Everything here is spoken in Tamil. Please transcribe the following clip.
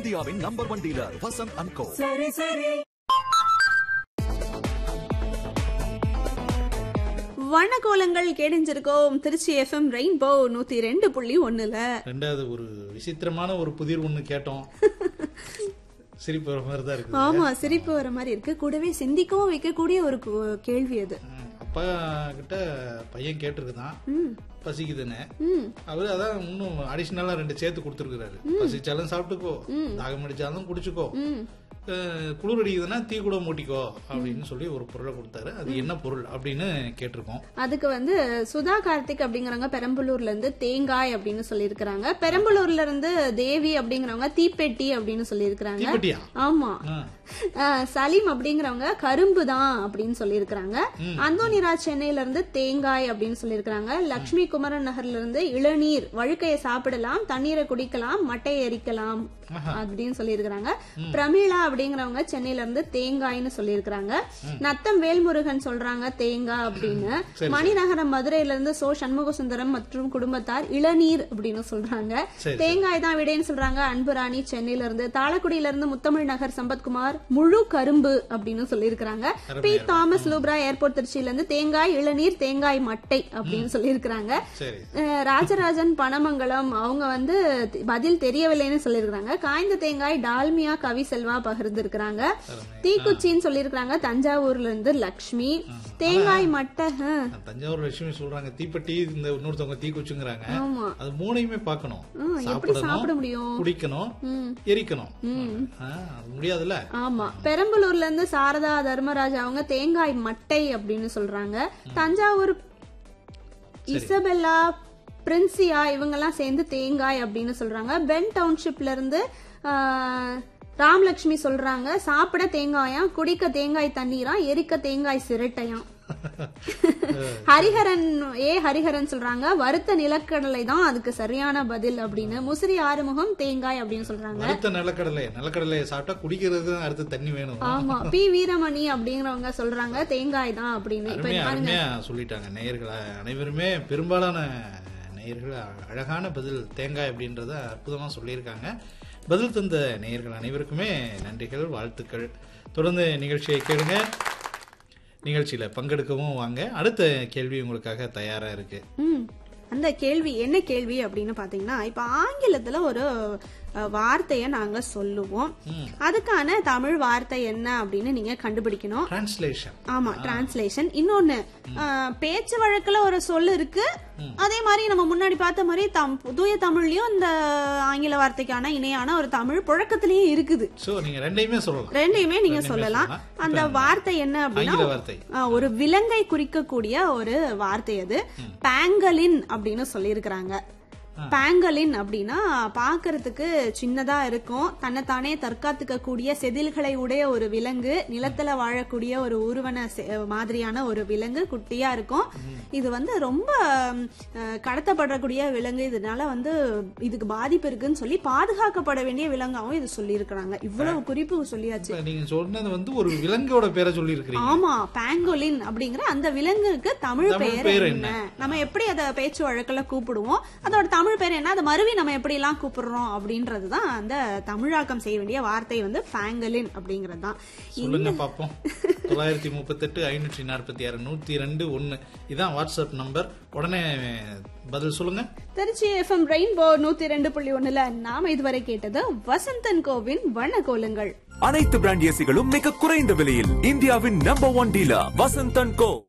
இந்தியாவின் number one dealer Vasanth and co வண்ணக்கோலங்கள் கேடிஞ்சிருக்கோம் திருச்சி எஃப்எம் ரெயின்போ நூத்தி ரெண்டு புள்ளி ஒண்ணுல ரெண்டாவது ஒரு விசித்திரமான ஒரு புதிர் ஒண்ணு கேட்டோம் சிரிப்பு வர மாதிரி தான் இருக்குது ஆமா சிரிப்பு வர மாதிரி இருக்கு கூடவே சிந்திக்கவும் வைக்கக்கூடிய ஒரு கு- கேள்வி அது ம், அப்பா கிட்ட பையன் கேட்டிருக்குதான் ம் பசிக்குதுன்னு ம் அவரு அதான் இன்னும் அடிஷனலா ரெண்டு சேர்த்து கொடுத்துருக்காரு பசிச்சாலும் சாப்பிட்டுக்கோ தாகம் அடிச்சாலும் குடிச்சுக்கோ ம் அஹ், குளிர் அடிக்குதுன்னா தீ கூட மூட்டிக்கோ அப்படின்னு சொல்லி ஒரு பொருளை கொடுத்தாரு அது என்ன பொருள் அப்படின்னு கேட்டிருக்கோம் அதுக்கு வந்து சுதா கார்த்திக் அப்படிங்கறவங்க பெரம்பலூர்ல இருந்து தேங்காய் அப்படின்னு சொல்லியிருக்கிறாங்க பெரம்பலூர்ல இருந்து தேவி அப்படிங்கறவங்க தீப்பெட்டி அப்படின்னு சொல்லியிருக்கிறாங்க தீப்பெட்டியா ஆமா ஆ. அஹ், சலீம் அப்படிங்கறவங்க கரும்பு தான் அப்படின்னு சொல்லியிருக்கிறாங்க அந்தோனிராஜ் சென்னையில இருந்து தேங்காய் அப்படின்னு சொல்லியிருக்கிறாங்க லட்சுமி குமரன் நகர்ல இருந்து இளநீர் வழுக்கையை சாப்பிடலாம் தண்ணீரை குடிக்கலாம் மட்டையை எரிக்கலாம் அப்படின்னு சொல்லியிருக்கிறாங்க பிரமீளா அப்படிங்கறவங்க சென்னையில இருந்து தேங்காய்னு சொல்லியிருக்கிறாங்க நத்தம் வேல்முருகன் சொல்றாங்க தேங்காய் அப்படின்னு மணிநகரம் மதுரையில இருந்து சோ சண்முக சுந்தரம் மற்றும் குடும்பத்தார் இளநீர் அப்படின்னு சொல்றாங்க சரி. தேங்காய் தான் விடைன்னு சொல்றாங்க அன்புராணி சென்னையில இருந்து தாளக்குடியில இருந்து முத்தமிழ் நகர் சம்பத்குமார் முழு கரும்பு அப்படின்னு சொல்லியிருக்கிறாங்க பி தாமஸ் லூப்ரா ஏர்போர்ட் திருச்சியில இருந்து தேங்காய் இளநீர் தேங்காய் மட்டை அப்படின்னு சொல்லியிருக்கிறாங்க சரி அஹ் ராஜராஜன் பனமங்கலம் அவங்க வந்து தி- பதில் தெரியவில்லைன்னு சொல்லியிருக்காங்க காய்ந்த தேங்காய் டால்மியா கவி செல்வா பகிர்ந்திருக்கிறாங்க தீக்குச்சின்னு சொல்லியிருக்காங்க தஞ்சாவூர்ல இருந்து லக்ஷ்மி தேங்காய் மட்டை அஹ், தஞ்சாவூர் லட்சுமி சொல்றாங்க தீப்பெட்டி இந்த இன்னொருத்தவங்க தீ குச்சுங்கிறாங்க ஆமா அது மூணையுமே பார்க்கணும் ஹம், எப்படி சாப்பிட முடியும் குடிக்கணும் ம். எரிக்கணும் ஆ, அது முடியாதுல்ல ஆமா பெரம்பலூர்ல இருந்து சாரதா தர்மராஜ் அவங்க தேங்காய் மட்டை அப்படின்னு சொல்றாங்க தஞ்சாவூர் இசபெல்லா பிரின்சியா இவங்கெல்லாம் சேர்ந்து தேங்காய் அப்படின்னு சொல்றாங்க பென் டவுன்ஷிப்ல இருந்து ஆஹ், ராமலட்சுமி சொல்றாங்க சாப்பிட தேங்காயாம் குடிக்க தேங்காய் தண்ணீராம் எரிக்க தேங்காய் சிரட்டையாம் ஹரிஹரன் ஏ ஹரிஹரன் சொல்றாங்க வறுத்த நிலக்கடலை தான் அதுக்கு சரியான பதில் அப்படின்னு முசிறி ஆறுமுகம் தேங்காய் அப்படின்னு சொல்றாங்க வறுத்த நிலக்கடலை நிலக்கடலையை சாப்பிட்டா குடிக்கிறதுக்கு தான் அடுத்து தண்ணி வேணும் ஆமா பி வீரமணி அப்படிங்கிறவங்க சொல்றாங்க தேங்காய் தான் அப்படின்னு இப்ப அருமையா பாருங்க அருமையா சொல்லிட்டாங்க நேயர்கள் அனைவருமே பெரும்பாலான நேயர்கள் அழகான பதில் தேங்காய் அப்படின்றத அற்புதமா சொல்லியிருக்காங்க பதில் தந்த நேயர்கள் அனைவருக்குமே நன்றிகள் வாழ்த்துக்கள் தொடர்ந்து நிகழ்ச்சியை கேளுங்க நிகழ்ச்சியில பங்கெடுக்கவும் வாங்க அடுத்த கேள்வி உங்களுக்காக தயாரா இருக்கு ம் அந்த கேள்வி என்ன கேள்வி அப்படின்னு பாத்தீங்கன்னா இப்ப ஆங்கிலத்துல ஒரு அஹ், வார்த்தைய நாங்க சொல்லுவோம் ம். அதுக்கான தமிழ் வார்த்தை என்ன அப்படின்னு நீங்க கண்டுபிடிக்கணும் டிரான்ஸ்லேஷன் ஆமா டிரான்ஸ்லேஷன் இன்னொன்னு அஹ், பேச்சு வழக்குல ஒரு சொல் இருக்கு அதே மாதிரி நம்ம முன்னாடி பார்த்த மாதிரி தம் தூய தமிழ்லயும் இந்த ஆங்கில வார்த்தைக்கான இணையான ஒரு தமிழ் புழக்கத்திலயும் இருக்குது சோ நீங்க ரெண்டையுமே சொல்லலாம் ரெண்டையுமே நீங்க ரெண்டையுமே சொல்லலாம் சொல்லலாம். அந்த வார்த்தை என்ன அப்படின்னா ஆங்கில வார்த்தை ஆ, ஒரு விலங்கை குறிக்கக்கூடிய ஒரு வார்த்தை அது பேங்கலின் அப்படின்னு சொல்லியிருக்கிறாங்க பேங்கலின் அப்படின்னா பார்க்கிறதுக்கு சின்னதா இருக்கும் தன்னைத்தானே தற்காத்துக்க கூடிய செதில்களை உடைய ஒரு விலங்கு நிலத்துல வாழக்கூடிய ஒரு ஊர்வன செ- மாதிரியான ஒரு விலங்கு குட்டியா இருக்கும் இது வந்து ரொம்ப ம், அஹ், கடத்தப்படக்கூடிய விலங்கு இதனால வந்து இதுக்கு பாதிப்பு இருக்குன்னு சொல்லி பாதுகாக்கப்பட வேண்டிய விலங்காவும் இது சொல்லியிருக்கிறாங்க இவ்வளவு குறிப்பு சொல்லியாச்சு இப்ப நீங்க சொன்னது வந்து ஒரு விலங்கோட பேரை சொல்லி இருக்கிறீங்க ஆமா பேங்கோலின் அப்படிங்கிற அந்த விலங்குக்கு தமிழ் தமிழ் பெயர் பெயர் என்ன நம்ம எப்படி அத பேச்சு வழக்குல கூப்பிடுவோம் அதோட தமிழ் பேர் என்ன அதை மறுவி நம்ம எப்படி எல்லாம் கூப்பிடுறோம் அப்படின்றதுதான் அந்த தமிழாக்கம் செய்ய வேண்டிய வார்த்தை வந்து பேங்கலின் அப்படிங்கிறது தான் சொல்லுங்க பாப்போம் தொள்ளாயிரத்தி முப்பத்தெட்டு ஐநூற்றி நாற்பத்தி ஆறு நூத்தி ரெண்டு ஒன்னு இதான் வாட்ஸ்அப் நம்பர் உடனே பதில் சொல்லுங்க திருச்சி எஃப்எம் ரெயின்போ நூத்தி ரெண்டு புள்ளி ஒண்ணுல நாம இதுவரை கேட்டது வசந்தன் கோவின் வண்ண அனைத்து பிராண்ட் ஏசிகளும் மிக குறைந்த விலையில் இந்தியாவின் number one dealer Vasanth and go